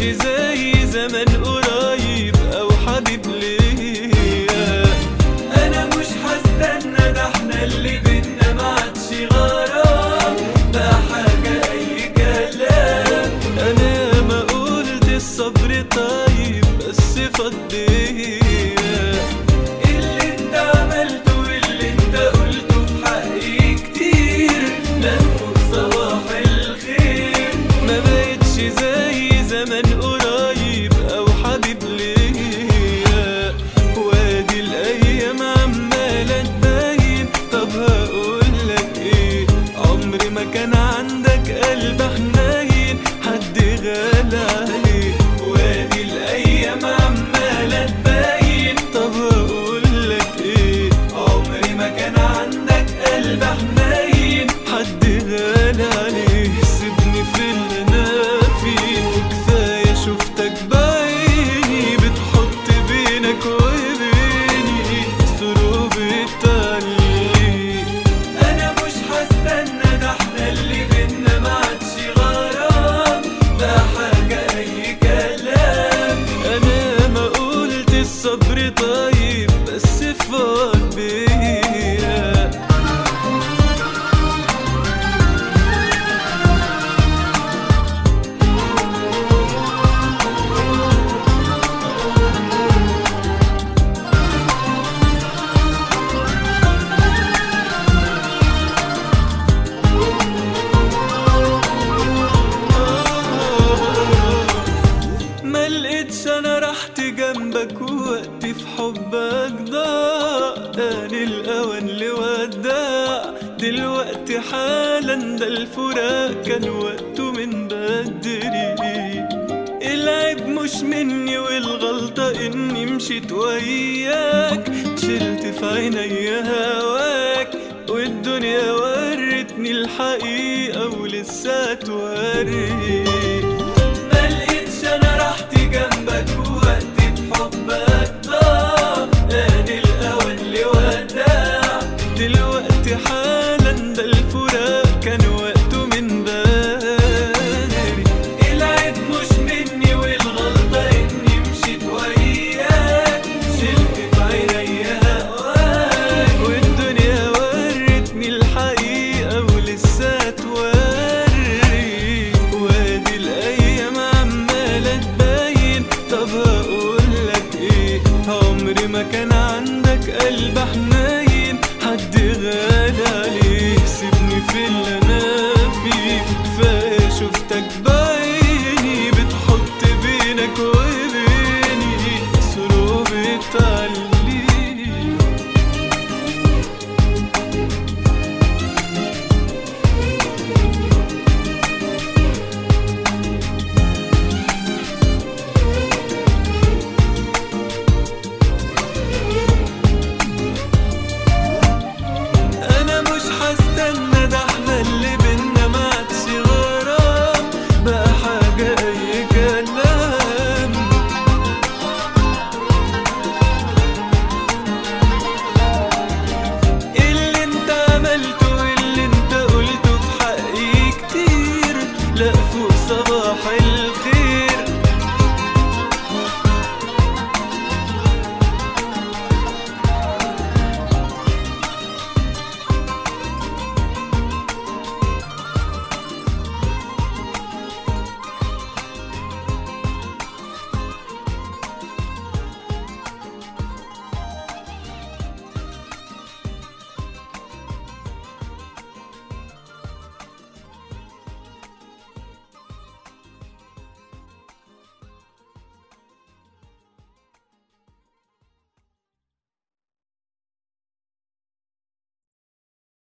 زي زمان قريب او حبيب ليا انا مش هستنى ده احنا اللي بينا ما عادش غرام ده حاجه اي كلام انا ما قلت الصبر طيب بس فضيا اللي انت عملته واللي انت قلته في حقي كتير لا فوق صباح الخير ما بقتش زي زمان قريب او حبيب ليا وادي الايام عماله تبين طب هقولك ايه عمري ما كان عندك قلب حنين حد غالى عليه وادي الايام عماله تبين طب هقولك ايه عمري ما كان عندك قلب حنين حد غالى عليه سيبني في اللي انا فيه وكفايه شفتك بعيني بتحط بينك وبيني سروب التعليق انا مش هستنى ده احنا اللي بينا ما عادش غرام ده حاجه اي كلام انا ما قلت الصبر طيب بس فاض بيا ما لقيتش انا رحت جنبك ووقتي في حبك ضاع تاني الاوان لوداع دلوقتي حالا ده الفراق كان وقته من بدري العيب مش مني والغلطة اني مشيت وياك شلت في عيني هواك والدنيا ورتني الحقيقة ولسه توريك ما لقيتش انا راحتي جنبك ووقتي في حبك ضاع ادي الاول لوداع دلوقتي حالا ده الفراق كان وقته من بدري العيب مش مني والغلطة اني مشيت وياك شلت في عيني هواك والدنيا ورتني الحقيقة ولسه توري وادي الايام عمالة تبين طب هقولك ايه عمري ما كان عندك قلب حنين حد غالي عليه سيبني في اللي انا فيه كفايه شفتك بعيني بتحط بينك وبيني سروب التعليق انا مش هستنى ده احنا اللي بينا ما عادش غرام بقى حاجه اي كلام اللي انت عملته واللي انت قلته في حقي كتير لا فوق صباح الخير